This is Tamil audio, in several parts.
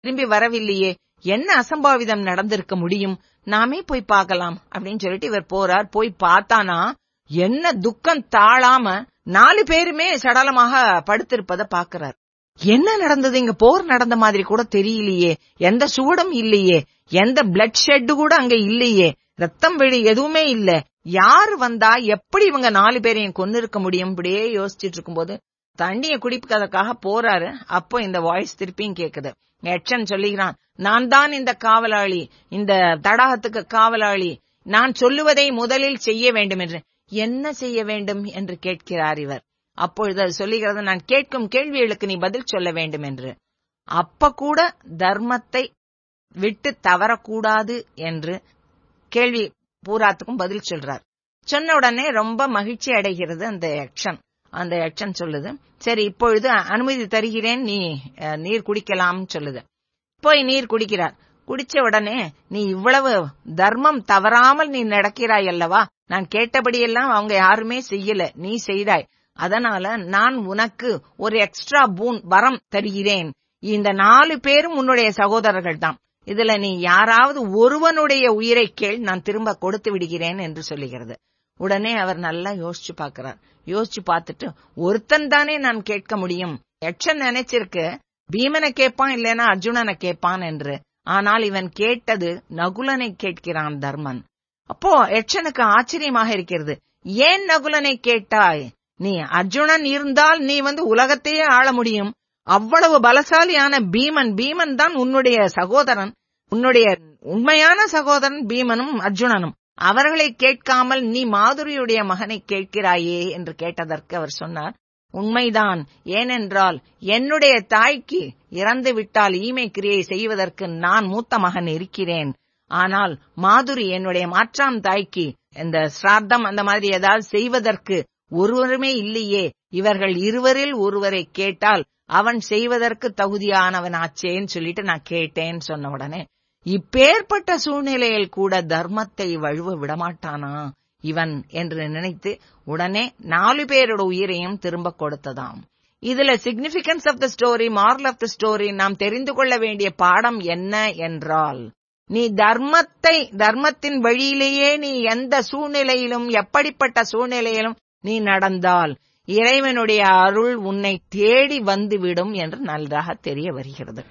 திரும்பி வரவில்லையே என்ன அசம்பாவிதம் நடந்திருக்க முடியும் நாமே போய் பார்க்கலாம் அப்படின்னு சொல்லிட்டு இவர் போறார் போய் பார்த்தானா என்ன துக்கம் தாழாம நாலு பேருமே சடலமாக படுத்திருப்பத பாக்குறார் என்ன நடந்தது இங்க போர் நடந்த மாதிரி கூட தெரியலையே எந்த சூடும் இல்லையே எந்த பிளட் ஷெட் கூட அங்க இல்லையே ரத்தம் வெளி எதுவுமே இல்ல யாரு வந்தா எப்படி இவங்க நாலு பேரையும் கொன்னு இருக்க முடியும் இப்படியே யோசிச்சுட்டு இருக்கும்போது தண்ணிய குடிப்பதற்காக போறாரு அப்போ இந்த வாய்ஸ் திருப்பியும் கேக்குது எச்சன் சொல்லுகிறான் நான் தான் இந்த காவலாளி இந்த தடாகத்துக்கு காவலாளி நான் சொல்லுவதை முதலில் செய்ய வேண்டும் என்று என்ன செய்ய வேண்டும் என்று கேட்கிறார் இவர் அப்பொழுது அது சொல்லுகிறது நான் கேட்கும் கேள்விகளுக்கு நீ பதில் சொல்ல வேண்டும் என்று அப்ப கூட தர்மத்தை விட்டு தவறக்கூடாது என்று கேள்வி பூராத்துக்கும் பதில் சொல்றார் சொன்ன உடனே ரொம்ப மகிழ்ச்சி அடைகிறது அந்த யக்ஷன் அந்த யக்ஷன் சொல்லுது சரி இப்பொழுது அனுமதி தருகிறேன் நீ அஹ், நீர் குடிக்கலாம் சொல்லுது போய் நீர் குடிக்கிறார் குடிச்ச உடனே நீ இவ்வளவு தர்மம் தவறாமல் நீ நடக்கிறாய் அல்லவா நான் கேட்டபடியெல்லாம் அவங்க யாருமே செய்யல நீ செய்தாய் அதனால நான் உனக்கு ஒரு எக்ஸ்ட்ரா பூன் வரம் தருகிறேன் இந்த நாலு பேரும் உன்னுடைய சகோதரர்கள் தான் இதுல நீ யாராவது ஒருவனுடைய உயிரை கேள் நான் திரும்ப கொடுத்து விடுகிறேன் என்று சொல்லுகிறது உடனே அவர் நல்லா யோசிச்சு பார்க்கிறார் யோசிச்சு பார்த்துட்டு ஒருத்தன் தானே நான் கேட்க முடியும் யட்சன் நினைச்சிருக்கு பீமனை கேட்பான் இல்லைன்னா அர்ஜுனனை கேட்பான் என்று ஆனால் இவன் கேட்டது நகுலனை கேட்கிறான் தர்மன் அப்போ யட்சனுக்கு ஆச்சரியமாக இருக்கிறது ஏன் நகுலனை கேட்டாய் நீ அர்ஜுனன் இருந்தால் நீ வந்து உலகத்தையே ஆள முடியும் அவ்வளவு பலசாலியான பீமன் பீமன் தான் உன்னுடைய சகோதரன் உன்னுடைய உண்மையான சகோதரன் பீமனும் அர்ஜுனனும் அவர்களை கேட்காமல் நீ மாதுரியுடைய மகனை கேட்கிறாயே என்று கேட்டதற்கு அவர் சொன்னார் உண்மைதான் ஏனென்றால் என்னுடைய தாய்க்கு இறந்து விட்டால் ஈமை கிரியை செய்வதற்கு நான் மூத்த மகன் இருக்கிறேன் ஆனால் மாதுரி என்னுடைய மாற்றாம் தாய்க்கு இந்த சிராத்தம் அந்த மாதிரி ஏதாவது செய்வதற்கு ஒருவருமே இல்லையே இவர்கள் இருவரில் ஒருவரை கேட்டால் அவன் செய்வதற்கு தகுதியானவன் ஆச்சேன்னு சொல்லிட்டு நான் கேட்டேன்னு சொன்ன உடனே இப்பேற்பட்ட சூழ்நிலையில் கூட தர்மத்தை வழுவ விடமாட்டானா இவன் என்று நினைத்து உடனே நாலு பேரோட உயிரையும் திரும்ப கொடுத்ததாம் இதுல significance of the story moral of the story நாம் தெரிந்து கொள்ள வேண்டிய பாடம் என்ன என்றால் நீ தர்மத்தை தர்மத்தின் வழியிலேயே நீ எந்த சூழ்நிலையிலும் எப்படிப்பட்ட சூழ்நிலையிலும் நீ நடந்தால் இறைவனுடைய அருள் உன்னை தேடி வந்துவிடும் என்று நன்றாக தெரிய வருகிறது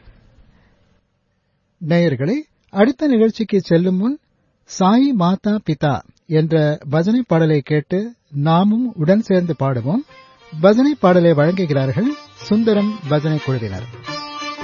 நேயர்களே அடுத்த நிகழ்ச்சிக்கு செல்லும் முன் சாய் மாதா பிதா என்ற பஜனை பாடலை கேட்டு நாமும் உடன் சேர்ந்து பாடுவோம் பஜனை பாடலை வழங்குகிறார்கள் சுந்தரம் பஜனை குழுவினர்